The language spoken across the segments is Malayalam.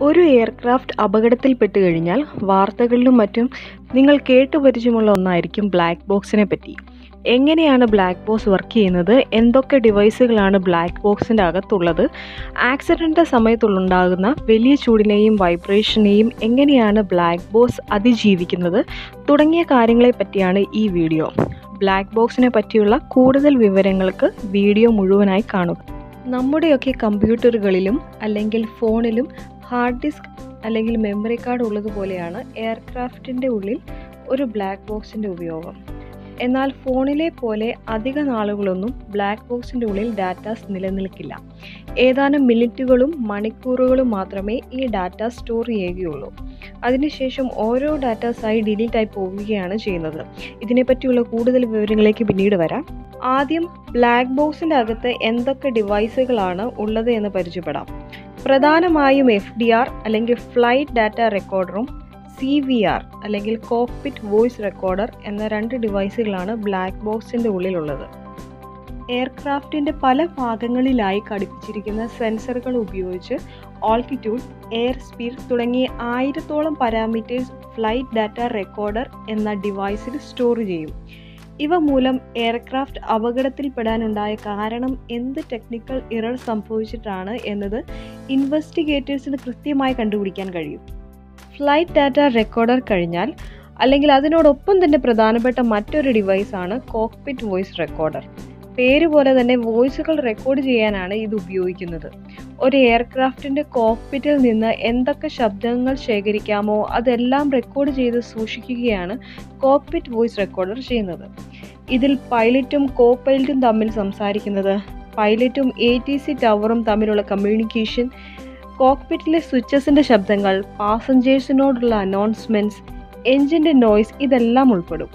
ഒരു എയർക്രാഫ്റ്റ് അപകടത്തിൽപ്പെട്ട് കഴിഞ്ഞാൽ വാർത്തകളിലും മറ്റും നിങ്ങൾ കേട്ടു പരിചയമുള്ള ഒന്നായിരിക്കും ബ്ലാക്ക് ബോക്സിനെ പറ്റി എങ്ങനെയാണ് ബ്ലാക്ക് ബോക്സ് വർക്ക് ചെയ്യുന്നത് എന്തൊക്കെ ഡിവൈസുകളാണ് ബ്ലാക്ക് ബോക്സിൻ്റെ അകത്തുള്ളത് ആക്സിഡൻ്റ് സമയത്തുണ്ടാകുന്ന വലിയ ചൂടിനെയും വൈബ്രേഷനെയും എങ്ങനെയാണ് ബ്ലാക്ക് ബോക്സ് അതിജീവിക്കുന്നത് തുടങ്ങിയ കാര്യങ്ങളെ പറ്റിയാണ് ഈ വീഡിയോ ബ്ലാക്ക് ബോക്സിനെ പറ്റിയുള്ള കൂടുതൽ വിവരങ്ങൾക്ക് വീഡിയോ മുഴുവനായി കാണുക നമ്മുടെയൊക്കെ കമ്പ്യൂട്ടറുകളിലും അല്ലെങ്കിൽ ഫോണിലും ഹാർഡ് ഡിസ്ക് അല്ലെങ്കിൽ മെമ്മറി കാർഡ് ഉള്ളതുപോലെയാണ് എയർക്രാഫ്റ്റിൻ്റെ ഉള്ളിൽ ഒരു ബ്ലാക്ക് ബോക്സിൻ്റെ ഉപയോഗം എന്നാൽ ഫോണിലെ പോലെ അധിക നാളുകളൊന്നും ബ്ലാക്ക് ബോക്സിൻ്റെ ഉള്ളിൽ ഡാറ്റാസ് നിലനിൽക്കില്ല ഏതാനും മിനിറ്റുകളും മണിക്കൂറുകളും മാത്രമേ ഈ ഡാറ്റ സ്റ്റോർ ചെയ്യുകയുള്ളൂ അതിനുശേഷം ഓരോ ഡാറ്റാസായി ഡിലീറ്റായി പോവുകയാണ് ചെയ്യുന്നത് ഇതിനെപ്പറ്റിയുള്ള കൂടുതൽ വിവരങ്ങളിലേക്ക് പിന്നീട് വരാം ആദ്യം ബ്ലാക്ക് ബോക്സിൻ്റെ അകത്ത് എന്തൊക്കെ ഡിവൈസുകളാണ് ഉള്ളത് എന്ന് പരിചയപ്പെടാം പ്രധാനമായും എഫ് ഡി ആർ അല്ലെങ്കിൽ ഫ്ലൈറ്റ് ഡാറ്റ റെക്കോർഡറും സി വി ആർ അല്ലെങ്കിൽ കോക്പിറ്റ് വോയിസ് റെക്കോർഡർ എന്ന രണ്ട് ഡിവൈസുകളാണ് ബ്ലാക്ക് ബോക്സിൻ്റെ ഉള്ളിലുള്ളത് എയർക്രാഫ്റ്റിൻ്റെ പല ഭാഗങ്ങളിലായി ഘടിപ്പിച്ചിരിക്കുന്ന സെൻസറുകൾ ഉപയോഗിച്ച് ഓൾട്ടിറ്റ്യൂഡ് എയർ സ്പീഡ് തുടങ്ങിയ ആയിരത്തോളം പാരാമീറ്റേഴ്സ് ഫ്ലൈറ്റ് ഡാറ്റ റെക്കോർഡർ എന്ന ഡിവൈസിൽ സ്റ്റോർ ചെയ്യും ഇവ മൂലം എയർക്രാഫ്റ്റ് അപകടത്തിൽപ്പെടാനുണ്ടായ കാരണം എന്ത് ടെക്നിക്കൽ ഇറർ സംഭവിച്ചിട്ടാണ് എന്നത് ഇൻവെസ്റ്റിഗേറ്റേഴ്സിന് കൃത്യമായി കണ്ടുപിടിക്കാൻ കഴിയും ഫ്ലൈറ്റ് ഡാറ്റ റെക്കോർഡർ കഴിഞ്ഞാൽ അല്ലെങ്കിൽ അതിനോടൊപ്പം തന്നെ പ്രധാനപ്പെട്ട മറ്റൊരു ഡിവൈസാണ് കോക്പിറ്റ് വോയിസ് റെക്കോർഡർ പേര് പോലെ തന്നെ വോയിസുകൾ റെക്കോർഡ് ചെയ്യാനാണ് ഇത് ഉപയോഗിക്കുന്നത് ഒരു എയർക്രാഫ്റ്റിൻ്റെ കോക്പിറ്റിൽ നിന്ന് എന്തൊക്കെ ശബ്ദങ്ങൾ ശേഖരിക്കാമോ അതെല്ലാം റെക്കോർഡ് ചെയ്ത് സൂക്ഷിക്കുകയാണ് കോക്പിറ്റ് വോയിസ് റെക്കോർഡർ ചെയ്യുന്നത് ഇതിൽ പൈലറ്റും കോ പൈലറ്റും തമ്മിൽ സംസാരിക്കുന്നത് പൈലറ്റും എ ടി സി ടവറും തമ്മിലുള്ള കമ്മ്യൂണിക്കേഷൻ കോക്പിറ്റിലെ സ്വിച്ചസിൻ്റെ ശബ്ദങ്ങൾ പാസഞ്ചേഴ്സിനോടുള്ള അനൗൺസ്മെൻറ്റ്സ് എൻജിൻ്റെ നോയ്സ് ഇതെല്ലാം ഉൾപ്പെടും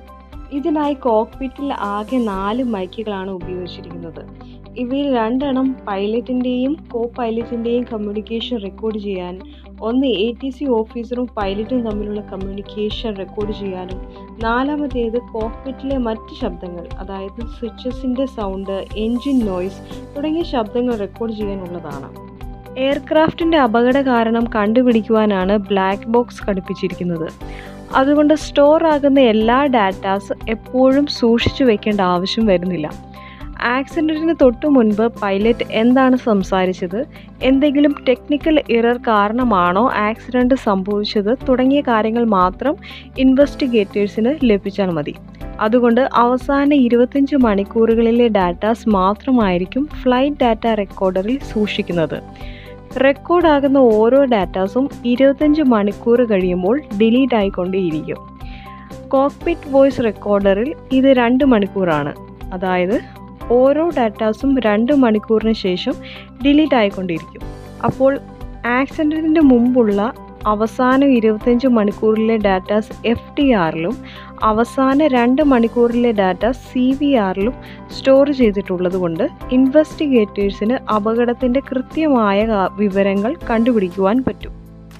ഇതിനായി കോക്പിറ്റിൽ ആകെ നാല് മൈക്കുകളാണ് ഉപയോഗിച്ചിരിക്കുന്നത് ഇവയിൽ രണ്ടെണ്ണം പൈലറ്റിൻ്റെയും കോ പൈലറ്റിൻ്റെയും കമ്മ്യൂണിക്കേഷൻ റെക്കോർഡ് ചെയ്യാൻ ഒന്ന് എ ടി സി ഓഫീസറും പൈലറ്റും തമ്മിലുള്ള കമ്മ്യൂണിക്കേഷൻ റെക്കോർഡ് ചെയ്യാനും നാലാമത്തേത് കോക്പിറ്റിലെ മറ്റ് ശബ്ദങ്ങൾ അതായത് സ്വിച്ചസിൻ്റെ സൗണ്ട് എൻജിൻ നോയ്സ് തുടങ്ങിയ ശബ്ദങ്ങൾ റെക്കോർഡ് ചെയ്യാനുള്ളതാണ് എയർക്രാഫ്റ്റിൻ്റെ അപകട കാരണം കണ്ടുപിടിക്കുവാനാണ് ബ്ലാക്ക് ബോക്സ് ഘടിപ്പിച്ചിരിക്കുന്നത് അതുകൊണ്ട് സ്റ്റോർ ആകുന്ന എല്ലാ ഡാറ്റാസ് എപ്പോഴും സൂക്ഷിച്ചു വെക്കേണ്ട ആവശ്യം വരുന്നില്ല ആക്സിഡൻറ്റിന് തൊട്ടു മുൻപ് പൈലറ്റ് എന്താണ് സംസാരിച്ചത് എന്തെങ്കിലും ടെക്നിക്കൽ ഇറർ കാരണമാണോ ആക്സിഡൻറ്റ് സംഭവിച്ചത് തുടങ്ങിയ കാര്യങ്ങൾ മാത്രം ഇൻവെസ്റ്റിഗേറ്റേഴ്സിന് ലഭിച്ചാൽ മതി അതുകൊണ്ട് അവസാന ഇരുപത്തഞ്ച് മണിക്കൂറുകളിലെ ഡാറ്റാസ് മാത്രമായിരിക്കും ഫ്ലൈറ്റ് ഡാറ്റ റെക്കോർഡറിൽ സൂക്ഷിക്കുന്നത് റെക്കോർഡാകുന്ന ഓരോ ഡാറ്റാസും ഇരുപത്തഞ്ച് മണിക്കൂർ കഴിയുമ്പോൾ ഡിലീറ്റ് ആയിക്കൊണ്ടേയിരിക്കും കോക്പിറ്റ് വോയിസ് റെക്കോർഡറിൽ ഇത് രണ്ട് മണിക്കൂറാണ് അതായത് ഓരോ ഡാറ്റാസും രണ്ട് മണിക്കൂറിന് ശേഷം ഡിലീറ്റ് ആയിക്കൊണ്ടിരിക്കും അപ്പോൾ ആക്സിഡൻറ്റിന് മുമ്പുള്ള അവസാന ഇരുപത്തഞ്ച് മണിക്കൂറിലെ ഡാറ്റാസ് എഫ് ടി ആറിലും അവസാന രണ്ട് മണിക്കൂറിലെ ഡാറ്റ സി വി ആറിലും സ്റ്റോർ ചെയ്തിട്ടുള്ളത് കൊണ്ട് ഇൻവെസ്റ്റിഗേറ്റേഴ്സിന് അപകടത്തിൻ്റെ കൃത്യമായ വിവരങ്ങൾ കണ്ടുപിടിക്കുവാൻ പറ്റും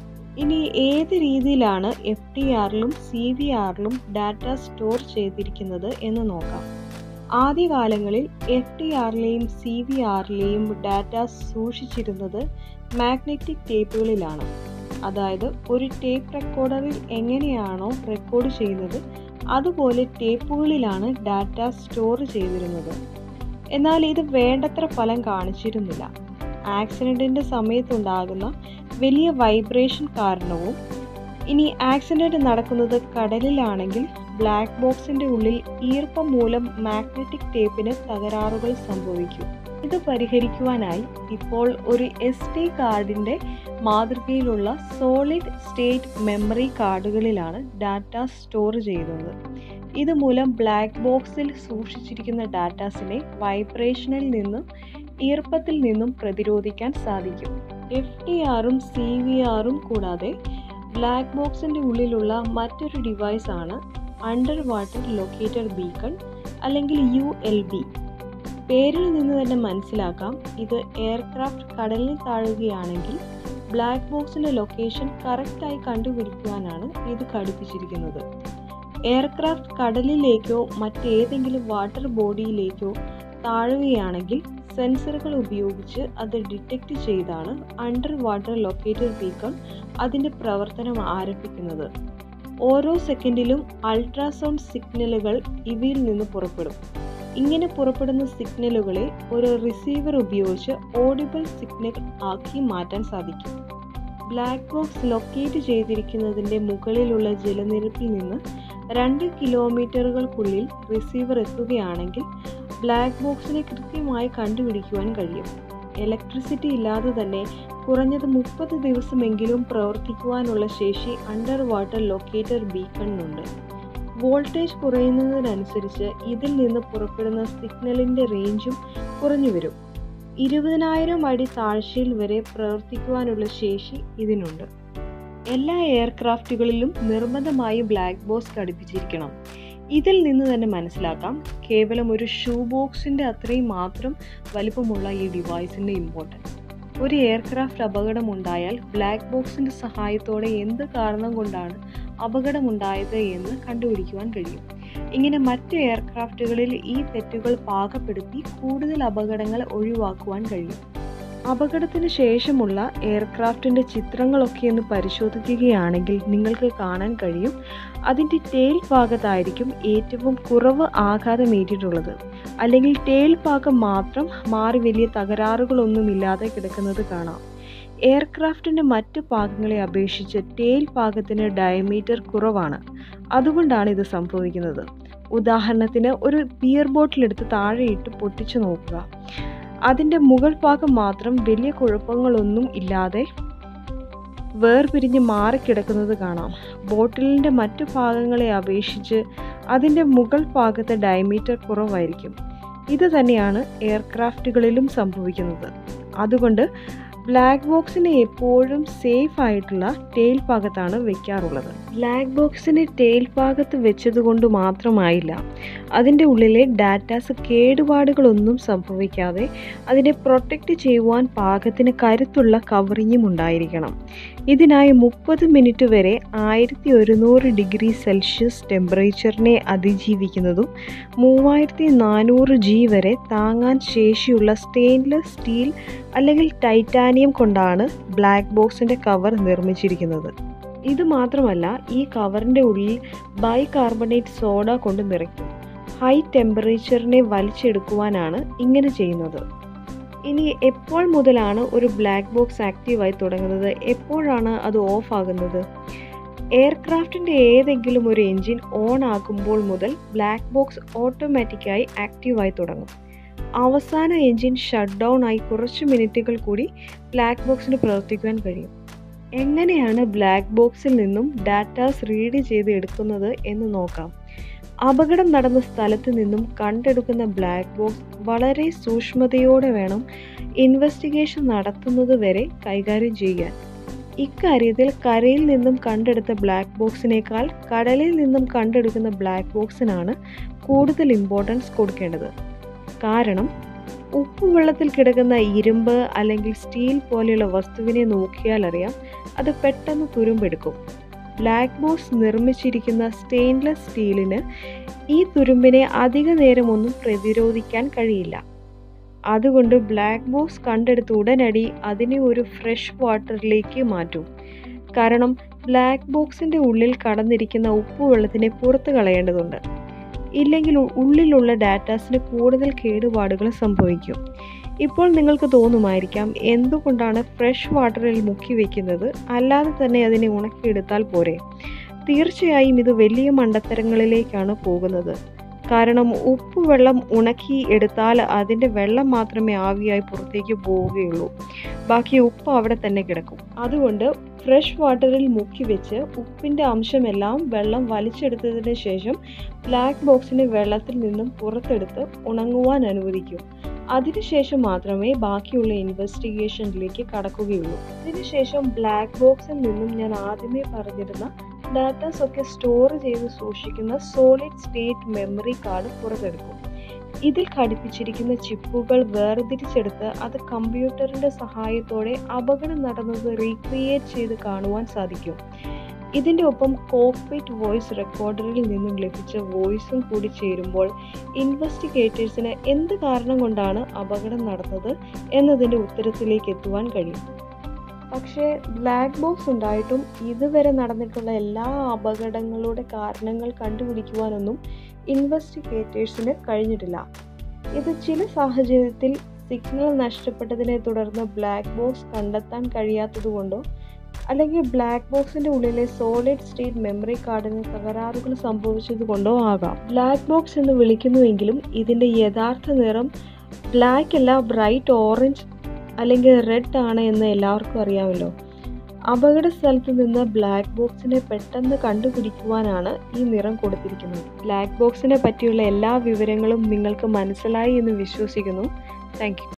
ഇനി ഏത് രീതിയിലാണ് എഫ് ടി ആറിലും സി വി ആറിലും ഡാറ്റ സ്റ്റോർ ചെയ്തിരിക്കുന്നത് എന്ന് നോക്കാം ആദ്യകാലങ്ങളിൽ എഫ് ടി ആറിലെയും സി വി ആറിലെയും ഡാറ്റ സൂക്ഷിച്ചിരുന്നത് മാഗ്നറ്റിക് ടേപ്പുകളിലാണ് അതായത് ഒരു ടേപ്പ് റെക്കോർഡറിൽ എങ്ങനെയാണോ റെക്കോർഡ് ചെയ്യുന്നത് അതുപോലെ ടേപ്പുകളിലാണ് ഡാറ്റ സ്റ്റോർ ചെയ്തിരുന്നത് എന്നാൽ ഇത് വേണ്ടത്ര ഫലം കാണിച്ചിരുന്നില്ല ആക്സിഡൻറ്റിൻ്റെ സമയത്തുണ്ടാകുന്ന വലിയ വൈബ്രേഷൻ കാരണവും ഇനി ആക്സിഡൻറ്റ് നടക്കുന്നത് കടലിലാണെങ്കിൽ ബ്ലാക്ക് ബോക്സിൻ്റെ ഉള്ളിൽ ഈർപ്പം മൂലം മാഗ്നറ്റിക് ടേപ്പിന് തകരാറുകൾ സംഭവിക്കും ഇത് പരിഹരിക്കുവാനായി ഇപ്പോൾ ഒരു എസ് ടി കാർഡിൻ്റെ മാതൃകയിലുള്ള സോളിഡ് സ്റ്റേറ്റ് മെമ്മറി കാർഡുകളിലാണ് ഡാറ്റ സ്റ്റോർ ചെയ്യുന്നത് ഇതുമൂലം ബ്ലാക്ക് ബോക്സിൽ സൂക്ഷിച്ചിരിക്കുന്ന ഡാറ്റാസിനെ വൈബ്രേഷനിൽ നിന്നും ഈർപ്പത്തിൽ നിന്നും പ്രതിരോധിക്കാൻ സാധിക്കും എഫ് ടി ആറും സി വി ആറും കൂടാതെ ബ്ലാക്ക് ബോക്സിൻ്റെ ഉള്ളിലുള്ള മറ്റൊരു ഡിവൈസാണ് അണ്ടർ വാട്ടർ ലൊക്കേറ്റർ ബീക്കൺ അല്ലെങ്കിൽ യു എൽ ബി പേരിൽ നിന്ന് തന്നെ മനസ്സിലാക്കാം ഇത് എയർക്രാഫ്റ്റ് കടലിൽ താഴുകയാണെങ്കിൽ ബ്ലാക്ക് ബോക്സിൻ്റെ ലൊക്കേഷൻ കറക്റ്റായി കണ്ടുപിടിക്കുവാനാണ് ഇത് ഘടിപ്പിച്ചിരിക്കുന്നത് എയർക്രാഫ്റ്റ് കടലിലേക്കോ മറ്റേതെങ്കിലും വാട്ടർ ബോഡിയിലേക്കോ താഴുകയാണെങ്കിൽ സെൻസറുകൾ ഉപയോഗിച്ച് അത് ഡിറ്റക്റ്റ് ചെയ്താണ് അണ്ടർ വാട്ടർ ലൊക്കേറ്റർ ബീക്കൺ അതിൻ്റെ പ്രവർത്തനം ആരംഭിക്കുന്നത് ഓരോ സെക്കൻഡിലും അൾട്രാസൗണ്ട് സിഗ്നലുകൾ ഇവയിൽ നിന്ന് പുറപ്പെടും ഇങ്ങനെ പുറപ്പെടുന്ന സിഗ്നലുകളെ ഒരു റിസീവർ ഉപയോഗിച്ച് ഓഡിബിൾ സിഗ്നൽ ആക്കി മാറ്റാൻ സാധിക്കും ബ്ലാക്ക് ബോക്സ് ലൊക്കേറ്റ് ചെയ്തിരിക്കുന്നതിൻ്റെ മുകളിലുള്ള ജലനിരപ്പിൽ നിന്ന് രണ്ട് കിലോമീറ്ററുകൾക്കുള്ളിൽ റിസീവർ എത്തുകയാണെങ്കിൽ ബ്ലാക്ക് ബോക്സിനെ കൃത്യമായി കണ്ടുപിടിക്കുവാൻ കഴിയും ഇലക്ട്രിസിറ്റി ഇല്ലാതെ തന്നെ കുറഞ്ഞത് മുപ്പത് ദിവസമെങ്കിലും പ്രവർത്തിക്കുവാനുള്ള ശേഷി അണ്ടർ വാട്ടർ ലൊക്കേറ്റർ ബീക്കണിനുണ്ട് വോൾട്ടേജ് കുറയുന്നതിനനുസരിച്ച് ഇതിൽ നിന്ന് പുറപ്പെടുന്ന സിഗ്നലിൻ്റെ റേഞ്ചും കുറഞ്ഞു വരും ഇരുപതിനായിരം അടി താഴ്ചയിൽ വരെ പ്രവർത്തിക്കുവാനുള്ള ശേഷി ഇതിനുണ്ട് എല്ലാ എയർക്രാഫ്റ്റുകളിലും നിർബന്ധമായും ബ്ലാക്ക് ബോക്സ് ഘടിപ്പിച്ചിരിക്കണം ഇതിൽ നിന്ന് തന്നെ മനസ്സിലാക്കാം കേവലം ഒരു ഷൂ ബോക്സിൻ്റെ അത്രയും മാത്രം വലിപ്പമുള്ള ഈ ഡിവൈസിൻ്റെ ഇമ്പോർട്ടൻസ് ഒരു എയർക്രാഫ്റ്റ് അപകടമുണ്ടായാൽ ബ്ലാക്ക് ബോക്സിൻ്റെ സഹായത്തോടെ എന്ത് കാരണം കൊണ്ടാണ് അപകടമുണ്ടായത് എന്ന് കണ്ടുപിടിക്കുവാൻ കഴിയും ഇങ്ങനെ മറ്റ് എയർക്രാഫ്റ്റുകളിൽ ഈ തെറ്റുകൾ പാകപ്പെടുത്തി കൂടുതൽ അപകടങ്ങൾ ഒഴിവാക്കുവാൻ കഴിയും അപകടത്തിന് ശേഷമുള്ള എയർക്രാഫ്റ്റിൻ്റെ ചിത്രങ്ങളൊക്കെ ഒന്ന് പരിശോധിക്കുകയാണെങ്കിൽ നിങ്ങൾക്ക് കാണാൻ കഴിയും അതിൻ്റെ ടെയിൽ ഭാഗത്തായിരിക്കും ഏറ്റവും കുറവ് ആഘാതമേറ്റിട്ടുള്ളത് അല്ലെങ്കിൽ ടെയിൽ ഭാഗം മാത്രം മാറി വലിയ തകരാറുകളൊന്നുമില്ലാതെ കിടക്കുന്നത് കാണാം എയർക്രാഫ്റ്റിൻ്റെ മറ്റ് ഭാഗങ്ങളെ അപേക്ഷിച്ച് ടെയിൽ ഭാഗത്തിന് ഡയമീറ്റർ കുറവാണ് അതുകൊണ്ടാണ് ഇത് സംഭവിക്കുന്നത് ഉദാഹരണത്തിന് ഒരു ബിയർ ബോട്ടിലെടുത്ത് താഴെയിട്ട് പൊട്ടിച്ചു നോക്കുക അതിൻ്റെ മുകൾ ഭാഗം മാത്രം വലിയ കുഴപ്പങ്ങളൊന്നും ഇല്ലാതെ വേർപിരിഞ്ഞ് മാറിക്കിടക്കുന്നത് കാണാം ബോട്ടിലിൻ്റെ മറ്റു ഭാഗങ്ങളെ അപേക്ഷിച്ച് അതിൻ്റെ മുകൾ ഭാഗത്തെ ഡയമീറ്റർ കുറവായിരിക്കും ഇത് തന്നെയാണ് എയർക്രാഫ്റ്റുകളിലും സംഭവിക്കുന്നത് അതുകൊണ്ട് ബ്ലാക്ക് ബോക്സിനെ എപ്പോഴും സേഫ് ആയിട്ടുള്ള ടെയിൽ ഭാഗത്താണ് വെക്കാറുള്ളത് ബ്ലാക്ക് ബോക്സിനെ ടെയിൽ ഭാഗത്ത് വെച്ചതുകൊണ്ട് മാത്രമായില്ല അതിൻ്റെ ഉള്ളിലെ ഡാറ്റാസ് കേടുപാടുകളൊന്നും സംഭവിക്കാതെ അതിനെ പ്രൊട്ടക്റ്റ് ചെയ്യുവാൻ പാകത്തിന് കരുത്തുള്ള കവറിങ്ങും ഉണ്ടായിരിക്കണം ഇതിനായി മുപ്പത് മിനിറ്റ് വരെ ആയിരത്തി ഒരുന്നൂറ് ഡിഗ്രി സെൽഷ്യസ് ടെമ്പറേച്ചറിനെ അതിജീവിക്കുന്നതും മൂവായിരത്തി നാനൂറ് ജി വരെ താങ്ങാൻ ശേഷിയുള്ള സ്റ്റെയിൻലെസ് സ്റ്റീൽ അല്ലെങ്കിൽ ടൈറ്റാനിയം കൊണ്ടാണ് ബ്ലാക്ക് ബോക്സിൻ്റെ കവർ നിർമ്മിച്ചിരിക്കുന്നത് ഇത് മാത്രമല്ല ഈ കവറിൻ്റെ ഉള്ളിൽ ബൈകാർബണേറ്റ് സോഡ കൊണ്ട് നിറയ്ക്കും ഹൈ ടെമ്പറേച്ചറിനെ വലിച്ചെടുക്കുവാനാണ് ഇങ്ങനെ ചെയ്യുന്നത് ഇനി എപ്പോൾ മുതലാണ് ഒരു ബ്ലാക്ക് ബോക്സ് ആക്റ്റീവായി തുടങ്ങുന്നത് എപ്പോഴാണ് അത് ഓഫ് ആകുന്നത് എയർക്രാഫ്റ്റിൻ്റെ ഏതെങ്കിലും ഒരു എൻജിൻ ഓൺ ആകുമ്പോൾ മുതൽ ബ്ലാക്ക് ബോക്സ് ഓട്ടോമാറ്റിക്കായി ആക്റ്റീവായി തുടങ്ങും അവസാന എൻജിൻ ഷട്ട് ഡൗൺ ആയി കുറച്ച് മിനിറ്റുകൾ കൂടി ബ്ലാക്ക് ബോക്സിന് പ്രവർത്തിക്കുവാൻ കഴിയും എങ്ങനെയാണ് ബ്ലാക്ക് ബോക്സിൽ നിന്നും ഡാറ്റാസ് റീഡ് ചെയ്ത് എടുക്കുന്നത് എന്ന് നോക്കാം അപകടം നടന്ന സ്ഥലത്ത് നിന്നും കണ്ടെടുക്കുന്ന ബ്ലാക്ക് ബോക്സ് വളരെ സൂക്ഷ്മതയോടെ വേണം ഇൻവെസ്റ്റിഗേഷൻ നടത്തുന്നത് വരെ കൈകാര്യം ചെയ്യാൻ ഇക്കാര്യത്തിൽ കരയിൽ നിന്നും കണ്ടെടുത്ത ബ്ലാക്ക് ബോക്സിനേക്കാൾ കടലിൽ നിന്നും കണ്ടെടുക്കുന്ന ബ്ലാക്ക് ബോക്സിനാണ് കൂടുതൽ ഇമ്പോർട്ടൻസ് കൊടുക്കേണ്ടത് കാരണം ഉപ്പുവെള്ളത്തിൽ കിടക്കുന്ന ഇരുമ്പ് അല്ലെങ്കിൽ സ്റ്റീൽ പോലെയുള്ള വസ്തുവിനെ നോക്കിയാൽ അറിയാം അത് പെട്ടെന്ന് തുരുമ്പെടുക്കും ബ്ലാക്ക് ബോക്സ് നിർമ്മിച്ചിരിക്കുന്ന സ്റ്റെയിൻലെസ് സ്റ്റീലിന് ഈ തുരുമ്പിനെ അധിക നേരമൊന്നും പ്രതിരോധിക്കാൻ കഴിയില്ല അതുകൊണ്ട് ബ്ലാക്ക് ബോക്സ് കണ്ടെടുത്ത ഉടനടി അതിനെ ഒരു ഫ്രഷ് വാട്ടറിലേക്ക് മാറ്റും കാരണം ബ്ലാക്ക് ബോക്സിൻ്റെ ഉള്ളിൽ കടന്നിരിക്കുന്ന ഉപ്പുവെള്ളത്തിനെ പുറത്തു കളയേണ്ടതുണ്ട് ഇല്ലെങ്കിൽ ഉള്ളിലുള്ള ഡാറ്റാസിന് കൂടുതൽ കേടുപാടുകൾ സംഭവിക്കും ഇപ്പോൾ നിങ്ങൾക്ക് തോന്നുമായിരിക്കാം എന്തുകൊണ്ടാണ് ഫ്രഷ് വാട്ടറിൽ മുക്കി വെക്കുന്നത് അല്ലാതെ തന്നെ അതിനെ ഉണക്കിയെടുത്താൽ പോരെ തീർച്ചയായും ഇത് വലിയ മണ്ടത്തരങ്ങളിലേക്കാണ് പോകുന്നത് കാരണം ഉപ്പ് വെള്ളം ഉണക്കി എടുത്താൽ അതിൻ്റെ വെള്ളം മാത്രമേ ആവിയായി പുറത്തേക്ക് പോവുകയുള്ളൂ ബാക്കി ഉപ്പ് അവിടെ തന്നെ കിടക്കും അതുകൊണ്ട് ഫ്രഷ് വാട്ടറിൽ മുക്കി വെച്ച് ഉപ്പിൻ്റെ അംശമെല്ലാം വെള്ളം വലിച്ചെടുത്തതിന് ശേഷം ബ്ലാക്ക് ബോക്സിനെ വെള്ളത്തിൽ നിന്നും പുറത്തെടുത്ത് ഉണങ്ങുവാൻ അനുവദിക്കും അതിനുശേഷം മാത്രമേ ബാക്കിയുള്ള ഇൻവെസ്റ്റിഗേഷനിലേക്ക് കടക്കുകയുള്ളൂ അതിനുശേഷം ബ്ലാക്ക് ബോക്സിൽ നിന്നും ഞാൻ ആദ്യമേ പറഞ്ഞിരുന്ന ഡാറ്റാസ് ഒക്കെ സ്റ്റോർ ചെയ്ത് സൂക്ഷിക്കുന്ന സോളിഡ് സ്റ്റേറ്റ് മെമ്മറി കാർഡ് പുറത്തെടുക്കും ഇതിൽ ഘടിപ്പിച്ചിരിക്കുന്ന ചിപ്പുകൾ വേർതിരിച്ചെടുത്ത് അത് കമ്പ്യൂട്ടറിൻ്റെ സഹായത്തോടെ അപകടം നടന്നത് റീക്രിയേറ്റ് ചെയ്ത് കാണുവാൻ സാധിക്കും ഇതിൻ്റെ ഒപ്പം കോക്പിറ്റ് വോയിസ് റെക്കോർഡറിൽ നിന്നും ലഭിച്ച വോയിസും കൂടി ചേരുമ്പോൾ ഇൻവെസ്റ്റിഗേറ്റേഴ്സിന് എന്ത് കാരണം കൊണ്ടാണ് അപകടം നടന്നത് എന്നതിൻ്റെ ഉത്തരത്തിലേക്ക് എത്തുവാൻ കഴിയും പക്ഷേ ബ്ലാക്ക് ബോക്സ് ഉണ്ടായിട്ടും ഇതുവരെ നടന്നിട്ടുള്ള എല്ലാ അപകടങ്ങളുടെ കാരണങ്ങൾ കണ്ടുപിടിക്കുവാനൊന്നും ഇൻവെസ്റ്റിഗേറ്റേഴ്സിന് കഴിഞ്ഞിട്ടില്ല ഇത് ചില സാഹചര്യത്തിൽ സിഗ്നൽ നഷ്ടപ്പെട്ടതിനെ തുടർന്ന് ബ്ലാക്ക് ബോക്സ് കണ്ടെത്താൻ കഴിയാത്തതുകൊണ്ടോ അല്ലെങ്കിൽ ബ്ലാക്ക് ബോക്സിന്റെ ഉള്ളിലെ സോളിഡ് സ്റ്റേറ്റ് മെമ്മറി കാർഡിന് തകരാറുകൾ സംഭവിച്ചതുകൊണ്ടോ ആകാം ബ്ലാക്ക് ബോക്സ് എന്ന് വിളിക്കുന്നുവെങ്കിലും ഇതിന്റെ യഥാർത്ഥ നിറം ബ്ലാക്ക് അല്ല ബ്രൈറ്റ് ഓറഞ്ച് അല്ലെങ്കിൽ റെഡ് ആണ് എന്ന് എല്ലാവർക്കും അറിയാമല്ലോ അപകട സ്ഥലത്ത് നിന്ന് ബ്ലാക്ക് ബോക്സിനെ പെട്ടെന്ന് കണ്ടുപിടിക്കുവാനാണ് ഈ നിറം കൊടുത്തിരിക്കുന്നത് ബ്ലാക്ക് ബോക്സിനെ പറ്റിയുള്ള എല്ലാ വിവരങ്ങളും നിങ്ങൾക്ക് മനസ്സിലായി എന്ന് വിശ്വസിക്കുന്നു താങ്ക്